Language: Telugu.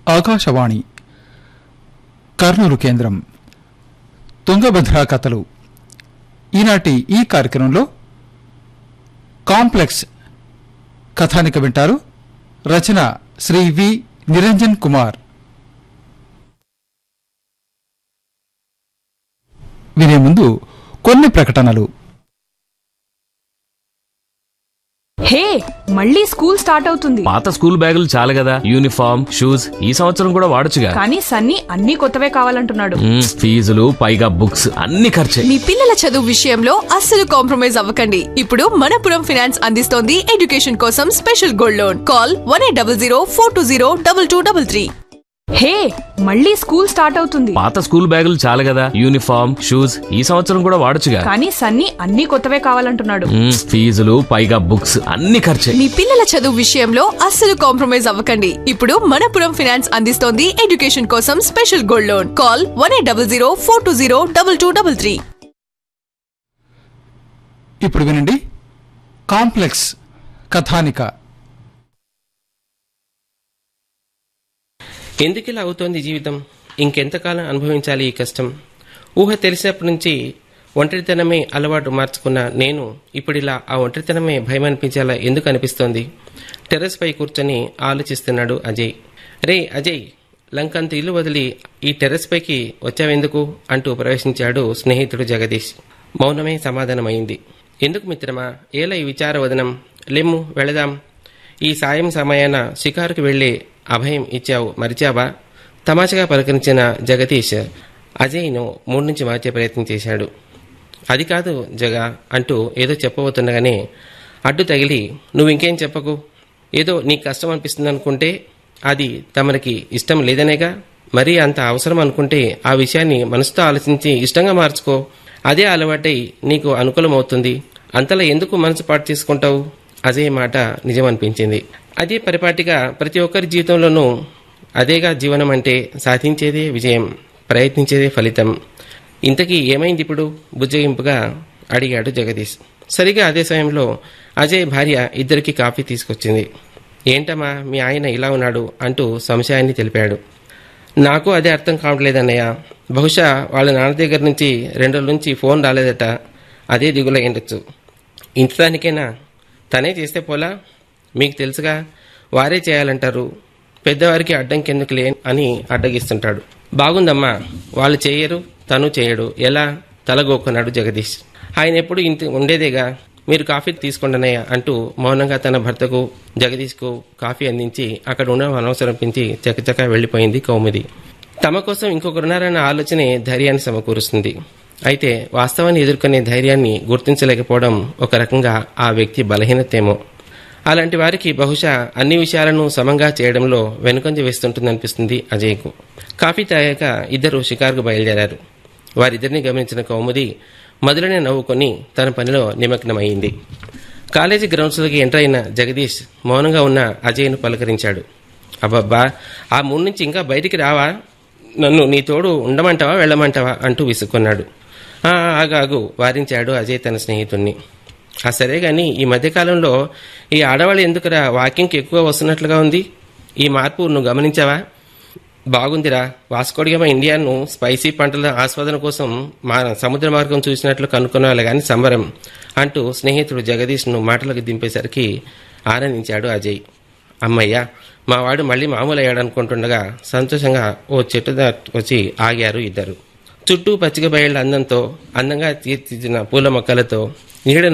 ఆకాశవాణి కర్నూలు కేంద్రం తుంగభద్ర కథలు ఈనాటి ఈ కార్యక్రమంలో కాంప్లెక్స్ కథానిక వింటారు రచన శ్రీ వి నిరంజన్ కుమార్ వినే ముందు కొన్ని ప్రకటనలు హే మళ్ళీ స్కూల్ స్టార్ట్ అవుతుంది పాత స్కూల్ బ్యాగులు చాలు కదా యూనిఫామ్ షూస్ ఈ సంవత్సరం కూడా వాడొచ్చుగా కానీ సన్నీ అన్ని కొత్తవే కావాలంటున్నాడు మ్మ్, ఫీజులు పైగా బుక్స్ అన్ని ఖర్చే మీ పిల్లల చదువు విషయంలో అస్సలు కాంప్రమైజ్ అవ్వకండి ఇప్పుడు మనపురం ఫైనాన్స్ అందిస్తోంది ఎడ్యుకేషన్ కోసం special gold loan call one eight double zero four two zero double two double three hey మళ్ళీ స్కూల్ స్టార్ట్ అవుతుంది పాత స్కూల్ బ్యాగులు చాలు కదా యూనిఫామ్ షూస్ ఈ సంవత్సరం కూడా వాడొచ్చుగా కానీ సన్నీ అన్ని కొత్తవే కావాలంటున్నాడు మ్మ్, ఫీజులు పైగా బుక్స్ అన్ని ఖర్చే మీ పిల్లల చదువు విషయంలో అస్సలు కాంప్రమైజ్ అవ్వకండి ఇప్పుడు మనపురం ఫైనాన్స్ అందిస్తోంది ఎడ్యుకేషన్ కోసం special gold loan call one eight double zero four two zero double two double three ఇప్పుడు వినండి కాంప్లెక్స్ కథానిక ఎందుకిలా అవుతోంది జీవితం ఇంకెంతకాలం అనుభవించాలి ఈ కష్టం ఊహ తెలిసినప్పటి నుంచి ఒంటరితనమే అలవాటు మార్చుకున్న నేను ఇప్పుడిలా ఆ ఒంటరితనమే భయం అనిపించేలా ఎందుకు అనిపిస్తోంది టెర్రస్ పై కూర్చొని ఆలోచిస్తున్నాడు అజయ్ రే అజయ్ లంకంత ఇల్లు వదిలి ఈ టెర్రస్ పైకి వచ్చావెందుకు అంటూ ప్రవేశించాడు స్నేహితుడు జగదీష్ మౌనమే సమాధానమైంది ఎందుకు మిత్రమా ఏలా ఈ విచారవదనం లెమ్ము వెళదాం ఈ సాయం సమయాన షికారుకు వెళ్లే అభయం ఇచ్చావు మరిచావా తమాషగా పలకరించిన జగదీష్ అజయ్ను మూడు నుంచి మార్చే ప్రయత్నం చేశాడు అది కాదు జగ అంటూ ఏదో చెప్పబోతుండగానే అడ్డు తగిలి నువ్వు ఇంకేం చెప్పకు ఏదో నీకు కష్టం అనిపిస్తుంది అనుకుంటే అది తమరికి ఇష్టం లేదనేగా మరీ అంత అవసరం అనుకుంటే ఆ విషయాన్ని మనసుతో ఆలోచించి ఇష్టంగా మార్చుకో అదే అలవాటై నీకు అనుకూలమవుతుంది అంతలా ఎందుకు మనసు పాటు చేసుకుంటావు అజయ్ మాట నిజం అనిపించింది అదే పరిపాటిగా ప్రతి ఒక్కరి జీవితంలోనూ అదేగా జీవనం అంటే సాధించేదే విజయం ప్రయత్నించేదే ఫలితం ఇంతకీ ఏమైంది ఇప్పుడు బుజ్జగింపుగా అడిగాడు జగదీష్ సరిగా అదే సమయంలో అజయ్ భార్య ఇద్దరికి కాఫీ తీసుకొచ్చింది ఏంటమ్మా మీ ఆయన ఇలా ఉన్నాడు అంటూ సంశయాన్ని తెలిపాడు నాకు అదే అర్థం కావట్లేదన్నయ్య బహుశా వాళ్ళ నాన్న దగ్గర నుంచి రెండు రోజుల నుంచి ఫోన్ రాలేదట అదే దిగులై ఉండొచ్చు ఇంతదానికైనా తనే చేస్తే పోలా మీకు తెలుసుగా వారే చేయాలంటారు పెద్దవారికి అడ్డంకెందుకులే అని అడ్డగిస్తుంటాడు బాగుందమ్మా వాళ్ళు చేయరు తను చేయడు ఎలా తలగొక్కున్నాడు జగదీష్ ఆయన ఎప్పుడు ఇంత ఉండేదేగా మీరు కాఫీ తీసుకోండినయ్య అంటూ మౌనంగా తన భర్తకు జగదీష్కు కాఫీ అందించి అక్కడ ఉన్న అనవసరంపించి చకచక వెళ్లిపోయింది కౌముది తమ కోసం ఇంకొకరున్నారన్న ఆలోచనే ధైర్యాన్ని సమకూరుస్తుంది అయితే వాస్తవాన్ని ఎదుర్కొనే ధైర్యాన్ని గుర్తించలేకపోవడం ఒక రకంగా ఆ వ్యక్తి బలహీనతేమో అలాంటి వారికి బహుశా అన్ని విషయాలను సమంగా చేయడంలో వెనుకంజ వేస్తుంటుందనిపిస్తుంది అజయ్కు కాఫీ తాగాక ఇద్దరు షికారుకు బయలుదేరారు వారిద్దరిని గమనించిన కౌముది మొదలనే నవ్వుకొని తన పనిలో నిమగ్నమైంది కాలేజీ గ్రౌండ్స్లోకి ఎంటర్ అయిన జగదీష్ మౌనంగా ఉన్న అజయ్ను పలకరించాడు అబ్బబ్బా ఆ మూడు నుంచి ఇంకా బయటికి రావా నన్ను నీ తోడు ఉండమంటావా వెళ్ళమంటావా అంటూ విసుక్కున్నాడు "ఆ, ఆగు ఆగు వారించాడు అజయ్ తన స్నేహితుణ్ణి ఆ సరే గాని ఈ మధ్యకాలంలో ఈ ఆడవాళ్ళు ఎందుకురా వాకింగ్కి ఎక్కువ వస్తున్నట్లుగా ఉంది ఈ మార్పు నువ్వు గమనించావా బాగుందిరా వాస్కోడిగమ ఇండియాను స్పైసీ పంటల ఆస్వాదన కోసం మా సముద్ర మార్గం చూసినట్లు కనుక్కునేవాళ్ళు కానీ సంబరం అంటూ స్నేహితుడు జగదీష్ను మాటలకు దింపేసరికి ఆనందించాడు అజయ్ అమ్మయ్య మా వాడు మళ్ళీ మామూలు అయ్యాడు అనుకుంటుండగా సంతోషంగా ఓ చెట్టు దాటి వచ్చి ఆగారు ఇద్దరు చుట్టూ పచ్చిక బయళ్ళ అందంతో అందంగా తీర్చిదిద్దిన పూల మొక్కలతో నీడ